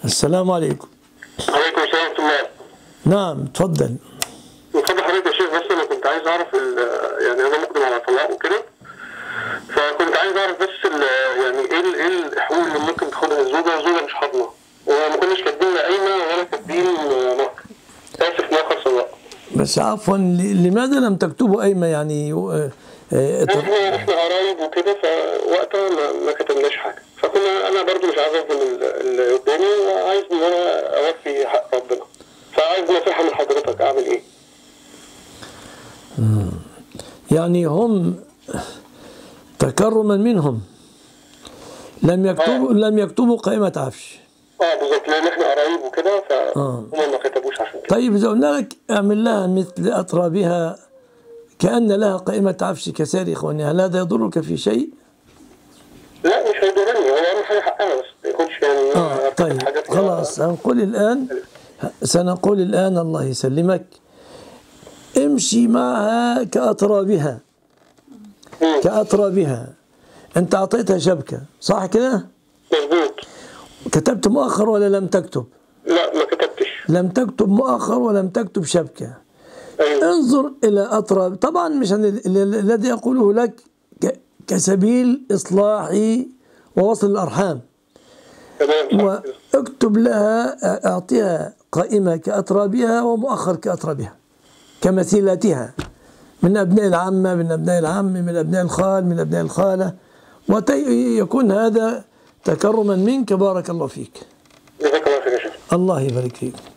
السلام عليكم عليكم السلام ورحمة الله نعم تفضل اتفضل حضرتك يا شيخ بس انا كنت عايز اعرف ال- يعني انا مقدم على الطلاق وكده فكنت عايز اعرف بس ال- يعني ايه ال- ايه الحقوق اللي ممكن تاخدها الزوجه الزوجه مش حاضنه وما كناش كاتبين لا قايمه ولا كاتبين مهر اسف مؤخر صداق بس عفوا ل- لماذا لم تكتبوا أيمة يعني آه، آه، ت- احنا احنا قرايب وكده فوقتها ما, ما كتبناش حاجه فكنا انا برضو مش عايز اظلم ال- اللي قدامي وعايز ان انا اوفي حق ربنا فعايز نصيحه من حضرتك اعمل ايه؟ يعني هم تكرما منهم لم يكتبوا لم يكتبوا قائمة عفش اه بالظبط لان احنا قرايب وكده آه. فهم ما كتبوش عشان كده طيب إذا قلنا لك اعمل لها مثل أطرابها كأن لها قائمة عفش كسائر إخوانها هل هذا يضرك في شيء؟ لا مش هيضرني هو اهم حاجه حقها بس ما يكونش يعني آه طيب حاجات فيها- خلاص هنقول الآن سنقول الآن الله يسلمك امشي معها كأطرابها مم. كأطرابها أنت أعطيتها شبكة صح كده؟ مظبوط كتبت مؤخر ولا لم تكتب؟ لا ما كتبتش لم تكتب مؤخر ولم تكتب شبكة ايوه انظر إلى أطراب طبعا مش أنا ال- ال- الذي أقوله لك ك- كسبيل إصلاح ووصل الأرحام تمام صح كده. واكتب لها أعطيها قائمة كأطرابها ومؤخر كأطرابها كمثيلاتها من أبناء العمة من أبناء العم من أبناء الخال من أبناء الخالة ويكون هذا تكرما منك بارك الله فيك جزاك الله خير يا شيخ الله يبارك فيك